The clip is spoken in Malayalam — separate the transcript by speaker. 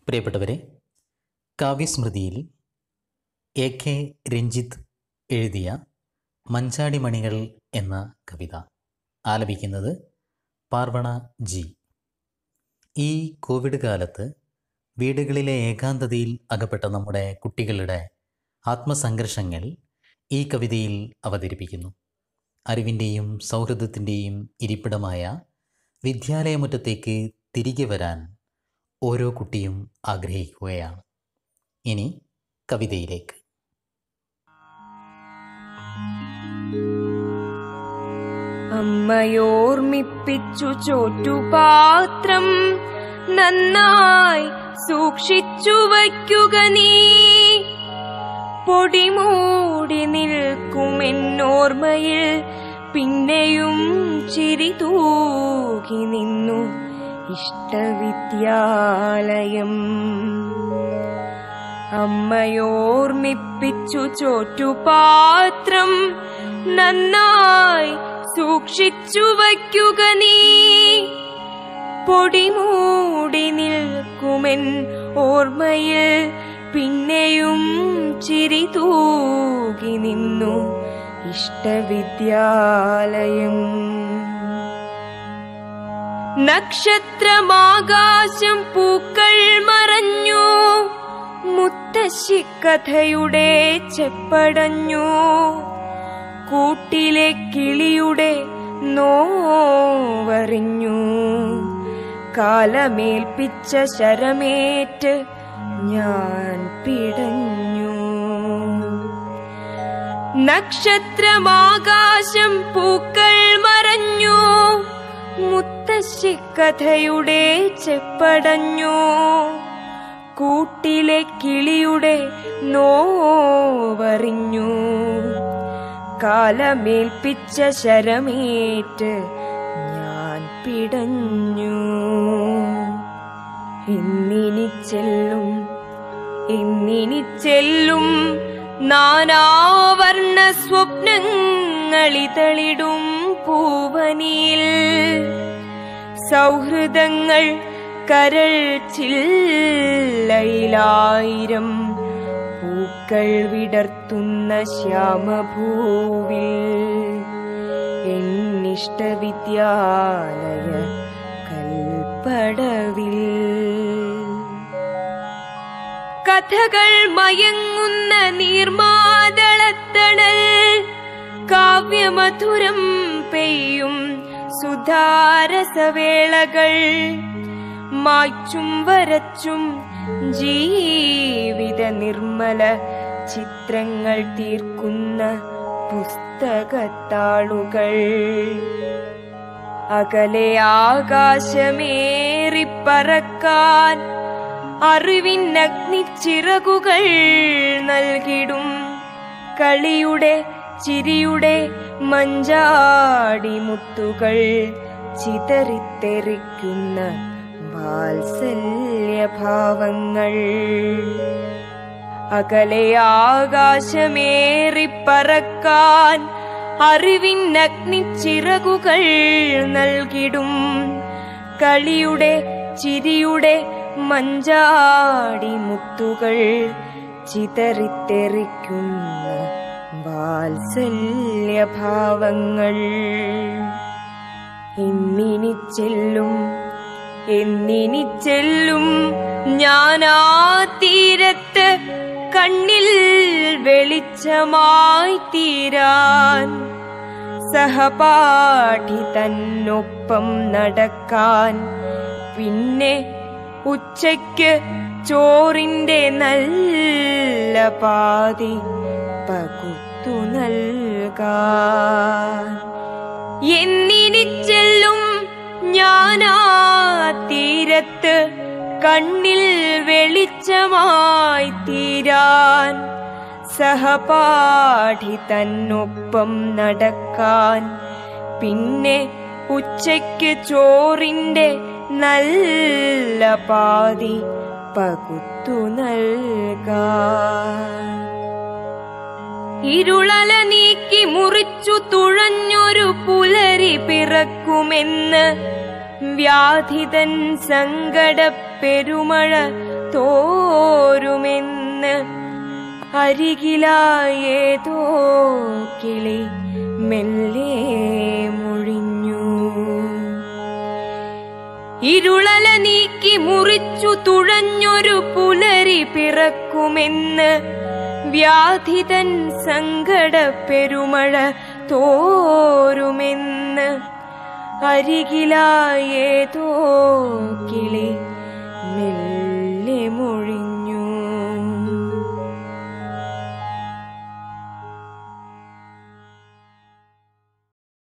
Speaker 1: പ്രിയപ്പെട്ടവരെ കാവ്യസ്മൃതിയിൽ എ കെ രഞ്ജിത്ത് എഴുതിയ മഞ്ചാടി മണികൾ എന്ന കവിത ആലപിക്കുന്നത് പാർവണ ജി ഈ കോവിഡ് കാലത്ത് വീടുകളിലെ ഏകാന്തതയിൽ അകപ്പെട്ട നമ്മുടെ കുട്ടികളുടെ ആത്മസംഘർഷങ്ങൾ ഈ കവിതയിൽ അവതരിപ്പിക്കുന്നു അറിവിൻ്റെയും സൗഹൃദത്തിൻ്റെയും ഇരിപ്പിടമായ വിദ്യാലയമുറ്റത്തേക്ക് തിരികെ വരാൻ ഓരോ കുട്ടിയും ആഗ്രഹിക്കുകയാണ് ഇനി കവിതയിലേക്ക്
Speaker 2: അമ്മയോർമ്മിപ്പിച്ചു ചോറ്റുപാത്രം നന്നായി സൂക്ഷിച്ചു വയ്ക്കുക നീ പൊടിമൂടി നിൽക്കുമെന്നോർമ്മയിൽ പിന്നെയും ചിരി തൂകി നിന്നു ഇഷ്ടവിദ്യാലയം അമ്മയോർമ്മിപ്പിച്ചു ചോറ്റുപാത്രം നന്നായി സൂക്ഷിച്ചു വയ്ക്കുക നീ പൊടിമൂടി നിൽക്കുമെൻ ഓർമ്മയിൽ പിന്നെയും ചിരി തൂകി നിന്നു ഇഷ്ടവിദ്യാലയം നക്ഷത്രമാകാശം പൂക്കൾ മറഞ്ഞു മുത്തശ്ശി കഥയുടെ ചെപ്പടഞ്ഞു കൂട്ടിലെ കിളിയുടെ നോവറിഞ്ഞു കാലമേൽപ്പിച്ച ശരമേറ്റ് ഞാൻ പിടഞ്ഞു നക്ഷത്രമാകാശം പൂക്കൾ മറഞ്ഞു മുത്തശ്ശി കഥയുടെ ചെപ്പടഞ്ഞു കൂട്ടിലെ കിളിയുടെ നോവറിഞ്ഞു കാലമേൽപ്പിച്ച ശരമേറ്റ് ഞാൻ പിടഞ്ഞു ഇന്നിനി ചെല്ലും ഇന്നിനി ചെല്ലും നാനാവർണ്ണ സ്വപ്നങ്ങളിതളിടും പൂവനിയിൽ സൗഹൃദങ്ങൾ കരൾ ചില്ലയിലായിരം പൂക്കൾ വിടർത്തുന്ന ശ്യാമഭൂവിൽ എന്നിഷ്ടവിദ്യാലയ കൽപ്പടവിൽ കഥകൾ മയങ്ങുന്ന നീർമാതളത്തണൽ കാവ്യമധുരം പെയ്യും സുധാരസവേളകൾ മായ്ച്ചും വരച്ചും ജീവിത നിർമ്മല ചിത്രങ്ങൾ തീർക്കുന്ന പുസ്തകത്താളുകൾ അകലെ ആകാശമേറിപ്പറക്കാൻ അറിവിനഗ്നിച്ചിറകുകൾ നൽകിടും കളിയുടെ ചിരിയുടെ മഞ്ചാടി മുത്തുകൾ ചിതറിത്തെറിക്കുന്ന വാത്സല്യഭാവങ്ങൾ അകലെ ആകാശമേറിപ്പറക്കാൻ അറിവിനഗ്നിച്ചിറകുകൾ നൽകിടും കളിയുടെ ചിരിയുടെ മഞ്ചാടി മുത്തുകൾ ചിതറിത്തെറിക്കുന്ന വാത്സല്യഭാവങ്ങൾ എന്നിനി ചെല്ലും എന്നിനി ചെല്ലും ഞാനാ തീരത്ത് കണ്ണിൽ വെളിച്ചമായി തീരാൻ സഹപാഠി തന്നൊപ്പം നടക്കാൻ പിന്നെ ഉച്ചയ്ക്ക് ചോറിന്റെ നല്ല പാതി പകുത്തു നൽകാൻ എന്നിനി ചെല്ലും ഞാനാ തീരത്ത് കണ്ണിൽ വെളിച്ചമായി തീരാൻ സഹപാഠി തന്നൊപ്പം നടക്കാൻ പിന്നെ ഉച്ചയ്ക്ക് ചോറിന്റെ നല്ല പാതി പകുത്തു നൽകാൻ ഇരുളല നീക്കി മുറിച്ചു തുഴഞ്ഞൊരു പുലരി പിറക്കുമെന്ന് വ്യാധിതൻ സങ്കട പെരുമഴ തോരുമെന്ന് അരികിലായേതോ കിളി മെല്ലെ മൊഴിഞ്ഞു ഇരുളല നീക്കി മുറിച്ചു തുഴഞ്ഞൊരു പുലരി പിറക്കുമെന്ന് വ്യാധിതൻ സങ്കട പെരുമഴ തോരുമെന്ന് അരികിലായേതോ കിളി